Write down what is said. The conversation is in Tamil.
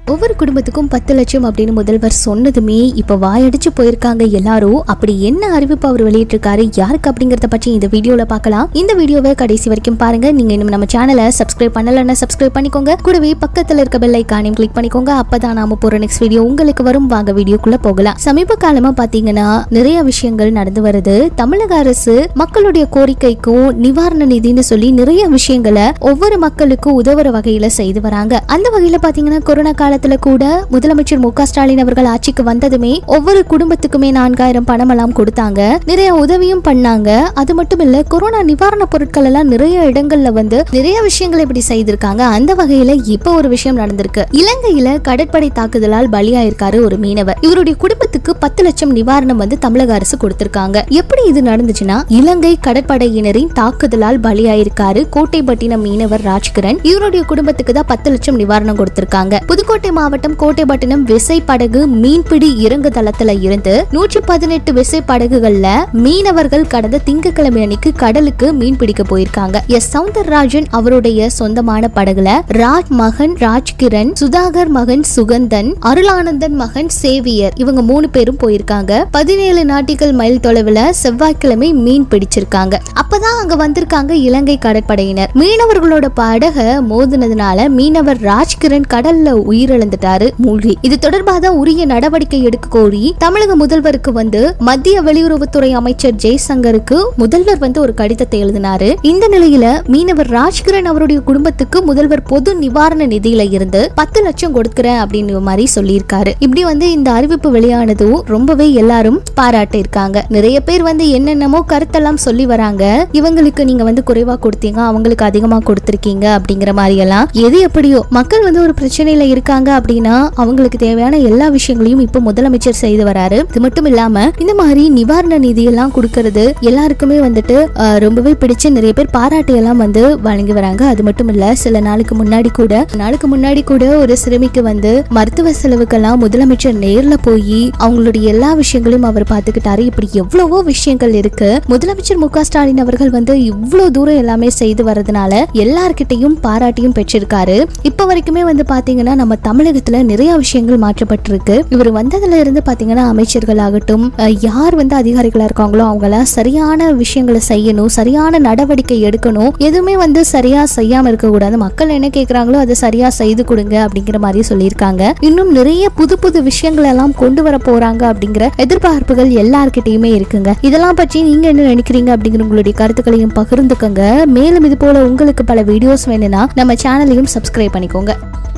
ஒவ்வொரு குடும்பத்துக்கும் பத்து லட்சம் அப்படின்னு முதல்வர் சொன்னதுமே இப்ப வாயடிச்சு போயிருக்காங்க எல்லாரும் அப்படி என்ன அறிவிப்பு அவர் வெளியிட்டிருக்காரு யாருக்கு அப்படிங்கறத பற்றி இந்த வீடியோல பார்க்கலாம் இந்த வீடியோவை கடைசி வரைக்கும் பாருங்க நீங்க இன்னும் நம்ம சேனலை சப்ஸ்கிரைப் பண்ணலன்னா சப்ஸ்கிரைப் பண்ணிக்கோங்க கூடவே பக்கத்துல இருக்க பெல் ஐக்கானையும் கிளிக் பண்ணிக்கோங்க அப்பதான் நாம போற நெக்ஸ்ட் வீடியோ உங்களுக்கு வரும் வாங்க வீடியோக்குள்ள போகலாம் சமீப காலமா பாத்தீங்கன்னா நிறைய விஷயங்கள் நடந்து வருது தமிழக அரசு மக்களுடைய கோரிக்கைக்கும் நிவாரண நிதின்னு சொல்லி நிறைய விஷயங்களை ஒவ்வொரு மக்களுக்கும் உதவுற வகையில செய்து வராங்க அந்த வகையில பாத்தீங்கன்னா கொரோனா காலத்துல கூட முதலமைச்சர் மு க ஸ்டாலின் அவர்கள் ஆட்சிக்கு வந்ததுமே ஒவ்வொரு குடும்பத்துக்குமே நான்காயிரம் பணம் எல்லாம் கொடுத்தாங்க நிறைய உதவியும் பண்ணாங்க அது மட்டும் இல்ல கொரோனா நிவாரண பொருட்கள் எல்லாம் நிறைய இடங்கள்ல வந்து நிறைய விஷயங்களை இப்படி செய்திருக்காங்க அந்த வகையில இப்ப ஒரு விஷயம் நடந்திருக்கு இலங்கையில கடற்படை தாக்குதலால் பலியாயிருக்காரு ஒரு மீனவர் இவருடைய குடும்பத்துக்கு பத்து லட்சம் நிவாரணம் வந்து தமிழக அரசு கொடுத்திருக்காங்க எப்படி இது நடந்துச்சுன்னா இலங்கை கடற்படையினரின் தாக்குதலால் பலியாயிருக்காரு கோட்டைப்பட்டினம் மீனவர் ராஜ்கிரண் இவருடைய குடும்பத்துக்கு தான் பத்து லட்சம் நிவாரணம் கொடுத்திருக்காங்க புதுக்கோட்டை மாவட்டம் கோட்டைப்பட்டினம் விசை படகு மீன்பிடி இறங்கு தளத்துல இருந்து நூற்றி பதினெட்டு விசை படகுகள்ல மீனவர்கள் கடந்த திங்கட்கிழமை அன்னைக்கு கடலுக்கு மீன் பிடிக்க போயிருக்காங்க எஸ் சவுந்தரராஜன் அவருடைய சொந்தமான படகுல ராஜ் மகன் ராஜ்கிரண் சுதாகர் மகன் சுகந்தன் அருளானந்தன் மகன் சேவியர் இவங்க மூணு பேரும் போயிருக்காங்க பதினேழு நாட்டிகள் மைல் தொலைவுல செவ்வாய்க்கிழமை மீன் பிடிச்சிருக்காங்க அப்பதான் அங்க வந்திருக்காங்க இலங்கை கடற்படையினர் மீனவர்களோட படக மோதினதுனால மீனவர் ராஜ்கிரண் கடல்ல உயிரிழந்துட்டாரு மூழ்கி இது தொடர்பாக தான் உரிய நடவடிக்கை எடுக்க கோரி தமிழக முதல்வருக்கு வந்து மத்திய வெளியுறவுத்துறை அமைச்சர் ஜெய்சங்கருக்கு முதல்வர் வந்து ஒரு கடிதத்தை எழுதினாரு இந்த நிலையில மீனவர் ராஜ்கிரண் அவருடைய குடும்பத்துக்கு முதல்வர் பொது நிவாரண நிதியில இருந்து பத்து லட்சம் கொடுக்கிறேன் அப்படின்னு மாதிரி சொல்லியிருக்காரு இப்படி வந்து இந்த அறிவிப்பு வெளியானதும் ரொம்பவே எல்லாரும் பாராட்டி இருக்காங்க நிறைய பேர் வந்து என்னென்னமோ கருத்தெல்லாம் சொல்லி வராங்க இவங்களுக்கு நீங்க வந்து குறைவா கொடுத்தீங்க அவங்களுக்கு அதிகமா கொடுத்திருக்கீங்க அப்படிங்கிற மாதிரி எல்லாம் எது எப்படியோ மக்கள் வந்து ஒரு பிரச்சனையில இருக்காங்க அப்படின்னா அவங்களுக்கு தேவையான எல்லா விஷயங்களையும் இப்ப முதலமைச்சர் செய்து வராரு இது மட்டும் இல்லாம இந்த மாதிரி நிவாரண நிதி எல்லாம் கொடுக்கறது எல்லாருக்குமே வந்துட்டு அஹ், ரொம்பவே பிடிச்சு நிறைய பேர் பாராட்டு எல்லாம் வந்து வழங்கி வராங்க அது மட்டும் இல்ல சில நாளுக்கு முன்னாடி கூட நாளுக்கு முன்னாடி கூட ஒரு சிறுமிக்கு வந்து மருத்துவ செலவுக்கெல்லாம் முதலமைச்சர் நேர்ல போய் அவங்களுடைய எல்லா விஷயங்களையும் அவர் பார்த்துக்கிட்டாரு இப்படி எவ்வளவோ விஷயங்கள் இருக்கு முதலமைச்சர் மு க ஸ்டாலின் அவர்கள் வந்து இவ்வளவு தூரம் எல்லாமே செய்து வர்றதுனால எல்லார்கிட்டையும் பாராட்டியும் பெற்றிருக்காரு இப்ப வரைக்குமே வந்து பாத்தீங்கன்னா நம்ம தமிழகத்துல நிறைய விஷயங்கள் மாற்றப்பட்டிருக்கு இவர் வந்ததுல இருந்து பாத்தீங்கன்னா அமைச்சர்கள் ஆகட்டும் அஹ், யார் வந்து அதிகாரிகளா இருக்காங்களோ அவங்கள சரியான விஷயங்களை செய்யணும் சரியான நடவடிக்கை எடுக்கணும் எதுவுமே வந்து சரியா செய்யாம இருக்க கூடாது மக்கள் என்ன கேக்குறாங்களோ அதை சரியா செய்து கொடுங்க அப்படிங்கிற மாதிரி சொல்லியிருக்காங்க இன்னும் நிறைய புது புது விஷயங்கள் எல்லாம் கொண்டு வர போறாங்க அப்படிங்கிற எதிர்பார்ப்புகள் எல்லார்கிட்டயுமே இருக்குங்க இதெல்லாம் பற்றி நீங்க என்ன நினைக்கிறீங்க அப்படிங்கிற உங்களுடைய கருத்துக்களையும் பகிர்ந்துக்கோங்க மேலும் இது போல உங்களுக்கு பல வீடியோஸ் வேணும்னா நம்ம சேனலையும் சப்ஸ்கிரைப் பண்ணிக்கோங்க